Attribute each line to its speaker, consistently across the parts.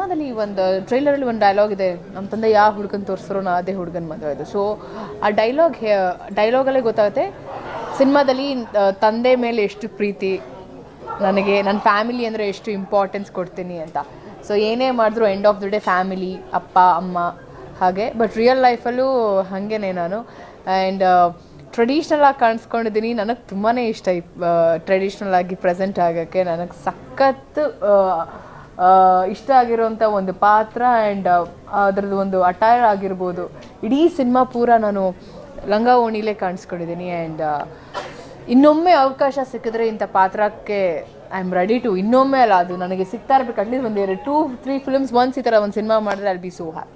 Speaker 1: ಸಿನಿಮಾದಲ್ಲಿ ಒಂದು ಟ್ರೈಲರಲ್ಲಿ ಒಂದು ಡೈಲಾಗ್ ಇದೆ ನಮ್ಮ ತಂದೆ ಯಾವ ಹುಡುಗನ್ ತೋರಿಸ್ರೋ ನಾ ಅದೇ ಹುಡುಗನ ಮದುವೆ ಇದು ಸೊ ಆ ಡೈಲಾಗ್ ಡೈಲಾಗಲ್ಲೇ ಗೊತ್ತಾಗುತ್ತೆ ಸಿನಿಮಾದಲ್ಲಿ ಆ, ತಂದೆ ಮೇಲೆ ಎಷ್ಟು ಪ್ರೀತಿ ನನಗೆ ನನ್ನ ಫ್ಯಾಮಿಲಿ ಅಂದರೆ ಎಷ್ಟು ಇಂಪಾರ್ಟೆನ್ಸ್ ಕೊಡ್ತೀನಿ ಅಂತ ಸೊ ಏನೇ ಮಾಡಿದ್ರು end of the day family ಅಪ್ಪ ಅಮ್ಮ ಹಾಗೆ ಬಟ್ ರಿಯಲ್ ಲೈಫಲ್ಲೂ ಹಾಗೇನೆ ನಾನು ಆ್ಯಂಡ್ ಟ್ರೆಡಿಷ್ನಲ್ ಆಗಿ ಕಾಣಿಸ್ಕೊಂಡಿದ್ದೀನಿ ನನಗೆ ತುಂಬಾ ಇಷ್ಟ ಈ ಟ್ರೆಡಿಷ್ನಲ್ ಆಗಿ ಪ್ರೆಸೆಂಟ್ ಆಗೋಕ್ಕೆ ನನಗೆ ಸಖತ್ತು ಆ, ಆ, ಇಷ್ಟ ಆಗಿರೋಂಥ ಒಂದು ಪಾತ್ರ ಆ್ಯಂಡ್ ಅದರದ್ದು ಒಂದು ಅಟೈರ್ ಆಗಿರ್ಬೋದು ಇಡೀ ಸಿನಿಮಾ ಪೂರ ನಾನು ಲಂಗ ಓಣಿಲೇ ಕಾಣಿಸ್ಕೊಂಡಿದ್ದೀನಿ ಆ್ಯಂಡ್ ಇನ್ನೊಮ್ಮೆ ಅವಕಾಶ ಸಿಕ್ಕಿದ್ರೆ ಇಂಥ ಪಾತ್ರಕ್ಕೆ ಐ ಆಮ್ ರೆಡಿ ಟು ಇನ್ನೊಮ್ಮೆ ಅಲ್ಲ ಅದು ನನಗೆ ಸಿಗ್ತಾ ಇರ್ಬೇಕು ಅಟ್ಲೀಸ್ಟ್ ಒಂದು ಎರಡು ಟೂ ತ್ರೀ ಫಿಲ್ಮ್ಸ್ ಒನ್ಸ್ ಈ ಥರ ಒಂದು ಸಿನಿಮಾ ಮಾಡಿದ್ರೆ ಅಲ್ಲಿ ಬಿ ಸೋ ಹ್ಯಾಪಿ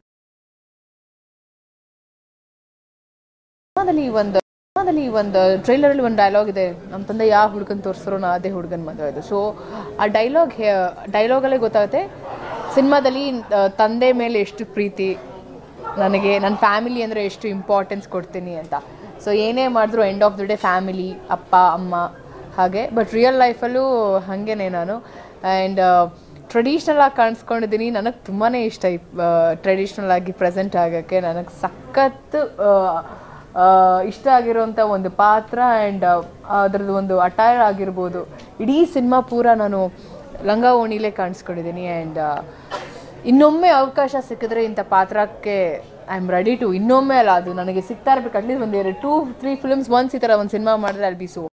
Speaker 1: ಸಿನಿಮಾದಲ್ಲಿ ಒಂದು ಸಿನಿಮಾದಲ್ಲಿ ಒಂದು ಟ್ರೈಲರಲ್ಲಿ ಒಂದು ಡೈಲಾಗ್ ಇದೆ ನಮ್ಮ ತಂದೆ ಯಾವ ಹುಡುಗನ್ ತೋರಿಸ್ರೋ ನಾ ಅದೇ ಹುಡುಗನ ಮದುವೆ ಇದು ಸೊ ಆ ಡೈಲಾಗ್ ಡೈಲಾಗಲ್ಲೇ ಗೊತ್ತಾಗುತ್ತೆ ಸಿನಿಮಾದಲ್ಲಿ ಆ, ತಂದೆ ಮೇಲೆ ಎಷ್ಟು ಪ್ರೀತಿ ನನಗೆ ನನ್ನ ಫ್ಯಾಮಿಲಿ ಅಂದರೆ ಎಷ್ಟು ಇಂಪಾರ್ಟೆನ್ಸ್ ಕೊಡ್ತೀನಿ ಅಂತ ಸೊ ಏನೇ ಮಾಡಿದ್ರು end of the day family ಅಪ್ಪ ಅಮ್ಮ ಹಾಗೆ ಬಟ್ ರಿಯಲ್ ಲೈಫಲ್ಲೂ ಹಾಗೇನೆ ನಾನು ಆ್ಯಂಡ್ ಟ್ರೆಡಿಷ್ನಲ್ ಆಗಿ ಕಾಣಿಸ್ಕೊಂಡಿದ್ದೀನಿ ನನಗೆ ತುಂಬಾ ಇಷ್ಟ ಈ ಟ್ರೆಡಿಷ್ನಲ್ ಆಗಿ ಪ್ರೆಸೆಂಟ್ ಆಗೋಕ್ಕೆ ನನಗೆ ಸಖತ್ತು ಆ, ಆ, ಇಷ್ಟ ಆಗಿರೋಂಥ ಒಂದು ಪಾತ್ರ ಆ್ಯಂಡ್ ಅದರದ್ದು ಒಂದು ಅಟೈರ್ ಆಗಿರ್ಬೋದು ಇಡೀ ಸಿನಿಮಾ ಪೂರ ನಾನು ಲಂಗ ಓಣಿಲೇ ಕಾಣಿಸ್ಕೊಂಡಿದ್ದೀನಿ ಆ್ಯಂಡ್ ಇನ್ನೊಮ್ಮೆ ಅವಕಾಶ ಸಿಕ್ಕಿದ್ರೆ ಇಂಥ ಪಾತ್ರಕ್ಕೆ ಐ ಆಮ್ ರೆಡಿ ಟು ಇನ್ನೊಮ್ಮೆ ಅಲ್ಲ ಅದು ನನಗೆ ಸಿಗ್ತಾ ಇರ್ಬೇಕು ಅಟ್ಲೀಸ್ಟ್ ಒಂದು ಎರಡು ಟೂ ತ್ರೀ ಫಿಲ್ಮ್ಸ್ ಒನ್ಸ್ ಈ ಥರ ಒಂದು ಸಿನಿಮಾ ಮಾಡಿದ್ರೆ ಅಲ್ಲಿ ಬಿ ಸೋ